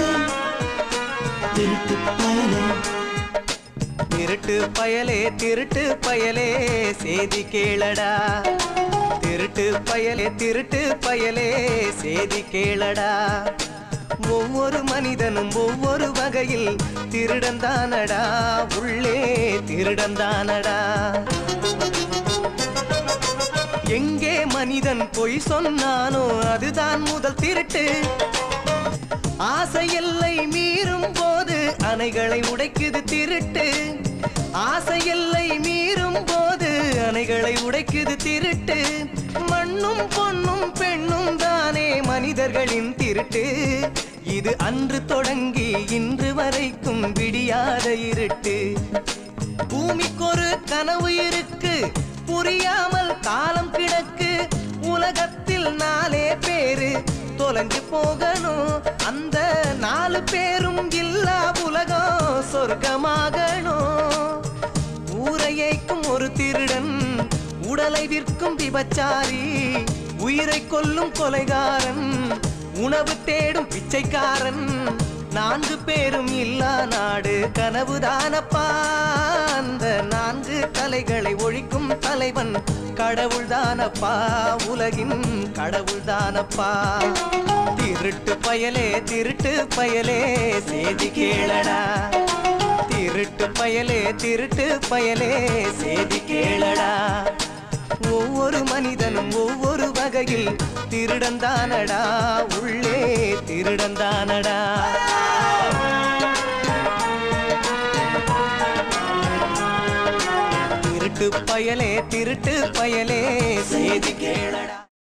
திருட்டு பயலே திருட்டு பயலே திருட்டு பயலே செய்தி கேளடா திருட்டு பயலே திருட்டு பயலே செய்தி கேளடா ஒவ்வொரு மனிதனும் ஒவ்வொரு வகையில் திருடந்தானடா உள்ளே திருடந்தானடா எங்கே மனிதன் பொய் சொன்னானோ அதுதான் முதல் திருட்டு ஆசை எல்லை மீறும் போது அணைகளை உடைக்குது திருட்டு ஆசை எல்லை மீறும் போது அணைகளை உடைக்குது திருட்டு மண்ணும் பொன்னும் பெண்ணும் தானே மனிதர்களின் திருட்டு இது அன்று தொடங்கி இன்று வரைக்கும் விடியாத இருட்டு பூமிக்கொரு கனவு இருக்கு புரியாமல் காலம் கிடக்கு உலகத்தில் நாலே பேரு தொலைஞ்சு போகணும் அந்த நாலு பேரும் இல்லா உலகம் சொர்க்கமாகணும் ஊரையைக்கும் ஒரு திருடன் உடலை விற்கும் விபச்சாரி உயிரை கொல்லும் கொலைகாரன் உணவு தேடும் பிச்சைக்காரன் நான்கு பேரும் இல்லா நாடு கனவுதானப்பா அந்த நான்கு தலைகளை ஒழிக்கும் தலைவன் கடவுள்தானப்பா உலகின் கடவுள்தானப்பா திருட்டு பயலே திருட்டு பயலே செய்தி கேளடா திருட்டு பயலே திருட்டு பயலே செய்தி கேளடா ஒவ்வொரு மனிதனும் ஒவ்வொரு வகையில் திருடந்தானடா உள்ளே திருடந்தானடா திருட்டு பயலே திருட்டு பயலே செய்தி கேளடா